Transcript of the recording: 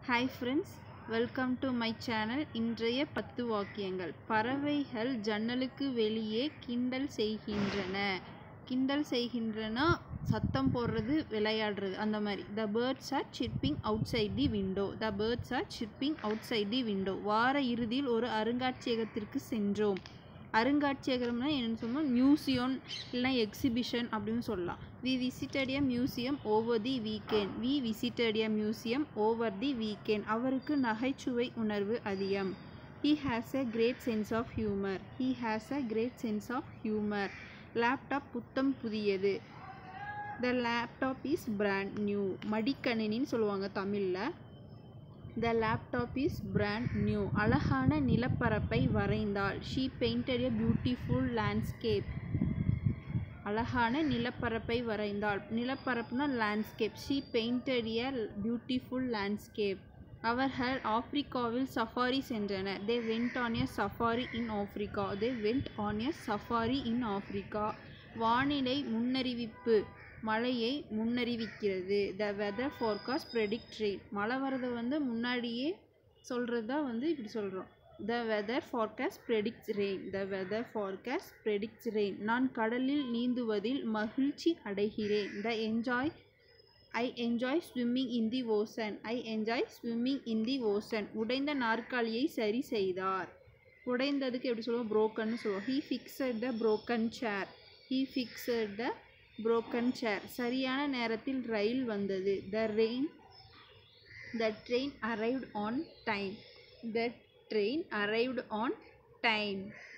hi friends welcome to my channel இன்றைய பத்து வாக்கியங்கள் பறவைகள் ஜன்னலுக்கு வெளியே கிண்டல் செய்கின்றன கிண்டல் செய்கின்றனா சத்தம் போடுறது விளையாடுறது அந்த மாதிரி the birds are chipping outside the window the birds are chipping outside the window வார இறுதியில் ஒரு அருங்காட்சியகத்திற்கு சென்றோம் அருங்காட்சியகம்னா என்னென்னு சொன்னால் மியூசியம் இல்லைனா எக்ஸிபிஷன் அப்படின்னு சொல்லலாம் we visited a museum over the weekend we visited a museum over the weekend அவருக்கு நகைச்சுவை உணர்வு அதிகம் he has a great sense of humour he has a great sense of humour laptop புத்தம் புதியது the laptop is brand new மடிக்கணினின்னு சொல்லுவாங்க தமிழில் the laptop is brand new அழகான நிலப்பரப்பை வரைந்தாள் she painted a beautiful landscape அழகான நிலப்பரப்பை வரைந்தாள் நிலப்பரப்புனா landscape she painted a beautiful landscape அவர்கள் ஆப்பிரிக்காவில் சஃபாரி சென்றனர் they went on a safari in Africa they went on a safari in Africa வானிலை முன்னறிவிப்பு மழையை முன்னறிவிக்கிறது the weather forecast predict rain மழை வரதை வந்து முன்னாடியே சொல்கிறது தான் வந்து இப்படி சொல்கிறோம் the weather forecast predicts rain the weather forecast predicts rain நான் கடலில் நீந்துவதில் மகிழ்ச்சி அடைகிறேன் the enjoy I enjoy swimming in the ocean I enjoy swimming in the ocean உடைந்த நாற்காலியை சரி செய்தார் உடைந்ததுக்கு எப்படி சொல்லுவோம் ப்ரோக்கன்னு சொல்லுவோம் he fixed the broken chair he fixed the broken chair சரியான நேரத்தில் ரயில் வந்தது the rain the train arrived on time the train arrived on time